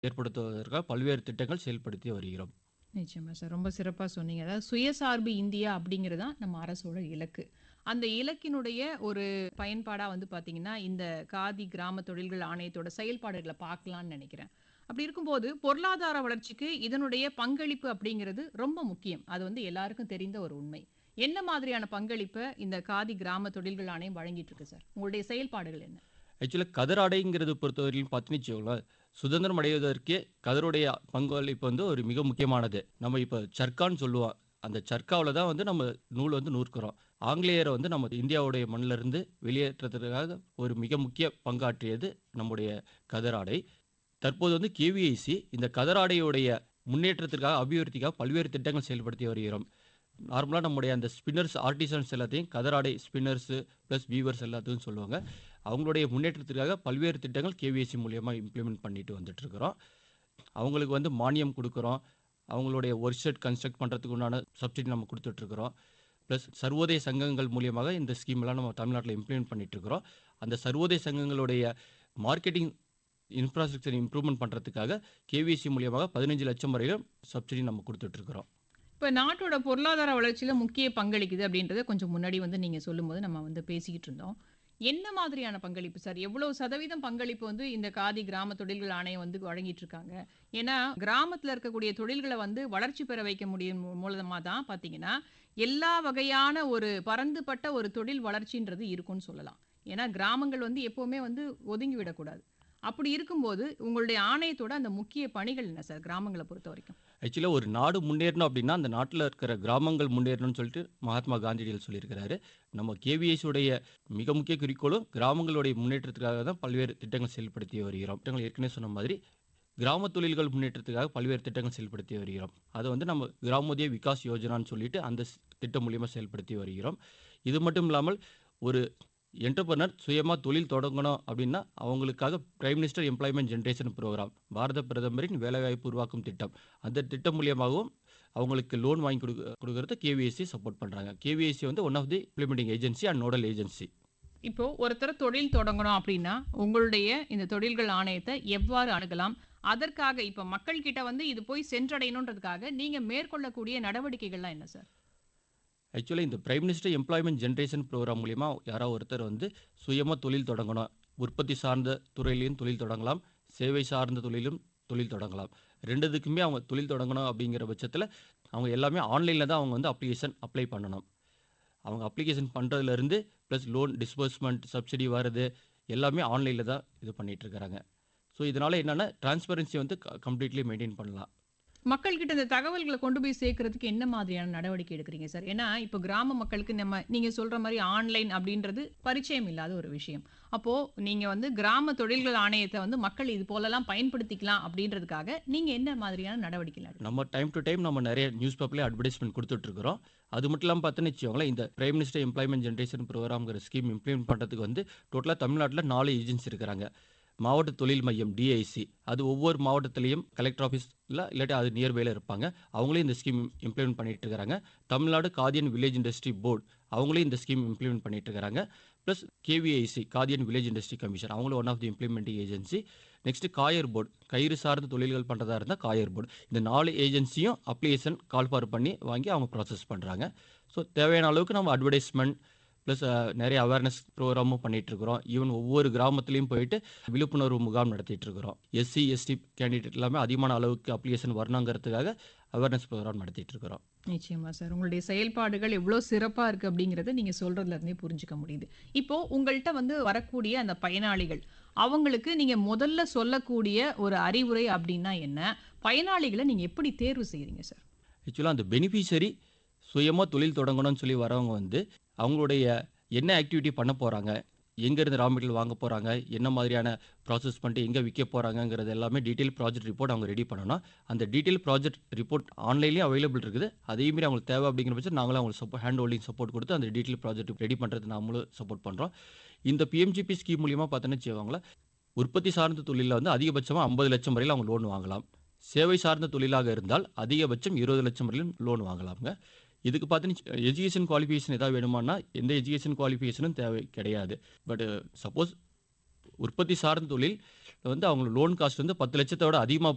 ஏற்படுத்துவதற்காக பல்வேறு திட்டங்கள் செயல்படுத்தி வருகிறோம். நிச்சயமா சார். ரொம்ப சிறப்பா சொன்னீங்க. அதாவது சுயசார்பு இந்தியா அப்படிங்கிறது தான் நம்ம அரசோட இலக்கு. அந்த இலக்கினுடைய ஒரு பயன்பாடா வந்து பார்த்தீங்கன்னா, இந்த காதி கிராம தொழில்கள் ஆணையத்தோட செயல்பாடுகள பார்க்கலான்னு நெனைக்கிறேன். அப்படி இருக்கும்போது, பொருளாதார வளர்ச்சிக்கு இதனுடைய பங்களிப்பு அப்படிங்கிறது ரொம்ப முக்கியம். அது வந்து எல்லாருக்கும் தெரிந்த ஒரு உண்மை. என்ன மாதிரியான பங்களிப்ப இந்த காதி கிராம தொழில்கள் ஆணையம் வழங்கிட்டு இருக்கு சார்? உங்களுடைய செயல்பாடுகள் என்ன? ஆக்சுவலா கதராடைங்கிறது பொறுத்தவரையிலும் பார்த்தீங்கன்னு வச்சுக்கோங்களேன், சுதந்திரம் அடைவதற்கே கதருடைய பங்களிப்பு வந்து ஒரு மிக முக்கியமானது. நம்ம இப்ப சர்க்கான்னு சொல்லுவோம். அந்த சர்க்காவுல தான் வந்து நம்ம நூல் வந்து நூற்கிறோம். ஆங்கிலேயர வந்து நம்ம இந்தியாவுடைய மண்ணிலிருந்து வெளியேற்றத்துக்காக ஒரு மிக முக்கிய பங்காற்றியது நம்முடைய கதராடை. தற்போது வந்து கேவிஐசி இந்த கதராடையுடைய முன்னேற்றத்திற்காக, அபிவிருத்திக்காக பல்வேறு திட்டங்கள் செயல்படுத்தி வருகிறோம். நார்மலா நம்முடைய அந்த ஸ்பின்னர்ஸ், ஆர்டிசன்ஸ் எல்லாத்தையும் கதராடை ஸ்பின்னர்ஸ் பிளஸ் வீவர்ஸ் எல்லாத்துக்கும் சொல்லுவாங்க. அவங்களுடைய முன்னேற்றத்திற்காக பல்வேறு திட்டங்கள் கேவிஐசி மூலியமா இம்ப்ளிமெண்ட் பண்ணிட்டு வந்துட்டு இருக்கிறோம். அவங்களுக்கு வந்து மானியம் குடுக்குறோம். அவங்களுடைய ஒர்க் ஷெட் கன்ஸ்ட்ரக்ட் பண்றதுக்கு உண்டான சப்சிடி நம்ம குடுத்துட்டு இருக்கிறோம். பிளஸ் சர்வோதய சங்கங்கள் மூலியமாக இந்த ஸ்கீம்லாம் நம்ம தமிழ்நாட்டில இம்ப்ளிமெண்ட் பண்ணிட்டு இருக்கிறோம். அந்த சர்வோதய சங்கங்களுடைய மார்க்கெட்டிங் இன்ஃப்ராஸ்ட்ரக்சர் இம்ப்ரூவ்மென்ட் பண்றதுக்காக கேவிஐசி மூலியமாக 15,00,000 வரையிலும் சப்சிடி நம்ம குடுத்துட்டு இருக்கிறோம். இப்ப நாட்டோட பொருளாதார வளர்ச்சியில முக்கிய பங்களிக்குது அப்படின்றத கொஞ்சம் முன்னாடி வந்து நீங்க சொல்லும்போது நம்ம வந்து பேசிக்கிட்டு இருந்தோம். என்ன மாதிரியான பங்களிப்பு சார்? எவ்வளவு சதவீதம் பங்களிப்பு வந்து இந்த காதி கிராம தொழில்கள் ஆணையம் வந்து வழங்கிட்டு இருக்காங்க? ஏன்னா, கிராமத்துல இருக்கக்கூடிய தொழில்கள வந்து வளர்ச்சி பெற வைக்க முடியும் மூலமா தான் பார்த்தீங்கன்னா, எல்லா வகையான ஒரு பரந்துபட்ட ஒரு தொழில் வளர்ச்சின்றது இருக்கும்னு சொல்லலாம். ஏன்னா, கிராமங்கள் வந்து எப்பவுமே வந்து ஒதுங்கி விடக்கூடாது. அப்படி இருக்கும்போது, உங்களுடைய ஆணையத்தோட அந்த முக்கிய பணிகள் என்ன சார்? கிராமங்கள பொறுத்தவரைக்கும். ஆக்சுவலா ஒரு நாடு முன்னேறணும் அப்படின்னா, அந்த நாட்டுல இருக்கிற கிராமங்கள் முன்னேறணும்னு சொல்லிட்டு மகாத்மா காந்தியடிகள் சொல்லியிருக்கிறாரு. நம்ம கேவிஐசி உடைய மிக முக்கிய குறிக்கோளும் கிராமங்களுடைய முன்னேற்றத்துக்காக தான் பல்வேறு திட்டங்கள் செயல்படுத்தி வருகிறோம். திட்டங்கள் ஏற்கனவே சொன்ன மாதிரி, கிராம தொழில்கள் முன்னேற்றத்துக்காக பல்வேறு திட்டங்கள் செயல்படுத்தி வருகிறோம். அத வந்து நம்ம கிராமோதய விகாஸ் யோஜனான்னு சொல்லிட்டு அந்த ஸ் திட்டம் மூலியமா செயல்படுத்தி வருகிறோம். இது மட்டும் இல்லாமல் ஒரு என்டர்பிரனர் சுயமா தொழில் தொடங்கணும் அப்படின்னா, அவங்களுக்காக prime minister employment generation programme பாரத பிரதமரின் வேலைவாய்ப்பு உருவாக்கும் திட்டம். அந்த திட்டம் மூலியமாகவும் அவங்களுக்கு லோன் வாங்கி குடுக்க குடுக்கறத கேவிஐசி சப்போர்ட் பண்றாங்க. கேவிஐசி வந்து one of the implementing agency and nodal agency. இப்போ ஒருத்தர் தொழில் தொடங்கணும் அப்படின்னா, உங்களுடைய இந்த தொழில்கள் ஆணையத்த எவ்வாறு அணுகலாம்? அதற்காக இப்ப மக்கள் கிட்ட வந்து இது போய் சென்றடையணுன்றதுக்காக நீங்க மேற்கொள்ளக்கூடிய நடவடிக்கைகள்லாம் என்ன சார்? ஆக்சுவலா இந்த prime minister employment generation programme மூலியமா யாராவது ஒருத்தர் வந்து சுயமா தொழில் தொடங்கணும். உற்பத்தி சார்ந்த துறையிலயும் தொழில் தொடங்கலாம். சேவை சார்ந்த தொழிலும் தொழில் தொடங்கலாம். 2 இதுக்குமே அவங்க தொழில் தொடங்கணும் அப்படிங்கிற பட்சத்தில, அவங்க எல்லாமே ஆன்லைன்ல தான் அவங்க வந்து அப்ளிகேஷன் அப்ளை பண்ணணும். அவங்க அப்ளிகேஷன் பண்றதுலருந்து பிளஸ் லோன் டிஸ்பர்ஸ்மென்ட், சப்சிடி வர்றது எல்லாமே ஆன்லைன்ல தான் இது பண்ணிட்டு இருக்கிறாங்க. ஸோ இதனால என்னன்னா, டிரான்ஸ்பரன்சி வந்து க கம்ப்ளீட்லி மெயின்டெயின் பண்ணலாம். மக்கள் கிட்ட இந்த தகவல்கள கொண்டு போய் சேர்க்கறதுக்கு என்ன மாதிரியான நடவடிக்கை எடுக்கிறீங்க சார்? ஏன்னா, இப்ப கிராம மக்களுக்கு நம்ம நீங்க சொல்ற மாரி ஆன்லைன் அப்படின்றது பரிச்சயம் இல்லாத ஒரு விஷயம். அப்போ நீங்க வந்து கிராம தொழில்கள் ஆணையத்த வந்து மக்கள் இது போலலாம் பயன்படுத்திக்கலாம் அப்படின்றதுக்காக, நீங்க என்ன மாதிரியான நடவடிக்கைகள் எடுக்கிறீங்க? நம்ம டைம் டு டைம் நம்ம நெறைய நியூஸ் பேப்பர்லயே அட்வர்டைஸ்மென்ட் குடுத்துட்டு இருக்கிறோம். அது மட்டும் இல்லாம பார்த்தீங்கன்னு வச்சுக்கோங்களேன், இந்த பிரைம் மினிஸ்டர் எம்ப்ளாய்மென்ட் ஜெனரேஷன் புரோகிராம்ங்கிற ஸ்கீம் இம்ப்ளிமெண்ட் பண்றதுக்கு வந்து டோட்டலா தமிழ்நாட்டுல 4 ஏஜென்சி இருக்கிறாங்க. மாவட்ட தொழில் மையம் டிஐசி. அது ஒவ்வொரு மாவட்டத்திலயும் கலெக்டர் ஆஃபீஸ்ல இல்லாட்டி அது நியர்பைல இருப்பாங்க. அவங்களே இந்த ஸ்கீம் இம்ப்ளிமெண்ட் பண்ணிட்டு இருக்கிறாங்க. Tamil Nadu Khadi and village industry board அவங்களே இந்த ஸ்கீம் இம்ப்ளிமெண்ட் பண்ணிட்டு இருக்கிறாங்க. Plus KVIC Khadi and village industry commission அவங்களும் one of the implementing agency. Next coir board கயிறு சார்ந்த தொழில்கள் பண்றதா இருந்தா காயர் போர்ட். இந்த 4 ஏஜென்சியும் அப்ளிகேஷன் கால் ஃபார் பண்ணி வாங்கி அவங்க ப்ராசஸ் பண்றாங்க. ஸோ தேவையான அளவுக்கு நம்ம அட்வர்டைஸ்மென்ட் பிளஸ் அ நெறைய அவேர்னஸ் புரோகிராமும் பண்ணிட்டு இருக்கிறோம். ஈவன் ஒவ்வொரு கிராமத்திலயும் போயிட்டு விழிப்புணர்வு முகாம் நடத்திட்டு இருக்கிறோம். எஸ்சி, எஸ்டி கேண்டிடேட் எல்லாமே அதிகமான அளவுக்கு அப்ளிகேஷன் வரணுங்கிறதுக்காக அவேர்னஸ் புரோகிராம் நடத்திட்டு இருக்கிறோம். நிச்சயமா சார். உங்களுடைய செயல்பாடுகள் எவ்ளோ சிறப்பா இருக்கு அப்படிங்கிறத நீங்க சொல்றதுல இருந்தே புரிஞ்சுக்க முடியுது. இப்போ உங்கள்ட்ட வந்து வரக்கூடிய அந்த பயனாளிகள், அவங்களுக்கு நீங்க முதல்ல சொல்லக்கூடிய ஒரு அறிவுரை அப்படின்னா என்ன? பயனாளிகள நீங்க எப்படி தேர்வு செய்றீங்க சார்? ஆக்சுவலா அந்த பெனிஃபிஷியரி சுயமா தொழில் தொடங்கணும்னு சொல்லி வரவங்க வந்து, அவங்களுடைய என்ன ஆக்டிவிட்டி பண்ண போறாங்க? எங்கேருந்து ரா மெட்டீரியல் வாங்க போறாங்க? என்ன மாதிரியான ப்ராசஸ் பண்ணிட்டு எங்க விக்க போறாங்கங்கிறது எல்லாமே டீட்டெயில் ப்ராஜெக்ட் ரிப்போர்ட் அவங்க ரெடி பண்ணணும். அந்த டீட்டெயில் ப்ராஜெக்ட் ரிப்போர்ட் ஆன்லைன்லயும் அவைலபிள் இருக்குது. அதையும் மீறி அவங்களுக்கு தேவை அப்படிங்கிற பட்சம் நாங்களும் அவங்களுக்கு சப்போ ஹேண்ட் ஹோல்டிங் சப்போர்ட் குடுத்து அந்த டீட்டெயில் ப்ராஜெக்ட் ரெடி பண்றதுக்கு நாமளும் சப்போர்ட் பண்றோம். இந்த பிஎம்ஜிபி ஸ்கீம் மூலியமா பார்த்தீங்கன்னு வச்சுக்கோங்களேன், உற்பத்தி சார்ந்த தொழில்ல வந்து அதிகபட்சமா 50,00,000 வரையிலும் அவங்க லோன் வாங்கலாம். சேவை சார்ந்த தொழிலாக இருந்தால் அதிகபட்சம் 20,00,000 வரையிலும் லோன் வாங்கலாம்ங்க. இதுக்கு பார்த்தீங்கன்னா எஜுகேஷன் குவாலிஃபிகேஷன் ஏதாவது வேணுமான்னா, எந்த எஜுகேஷன் குவாலிஃபிகேஷனும் தேவை கிடையாது. பட் சப்போஸ் உற்பத்தி சார்ந்த தொழில் வந்து அவங்க லோன் காஸ்ட் வந்து 10,00,000 விட அதிகமா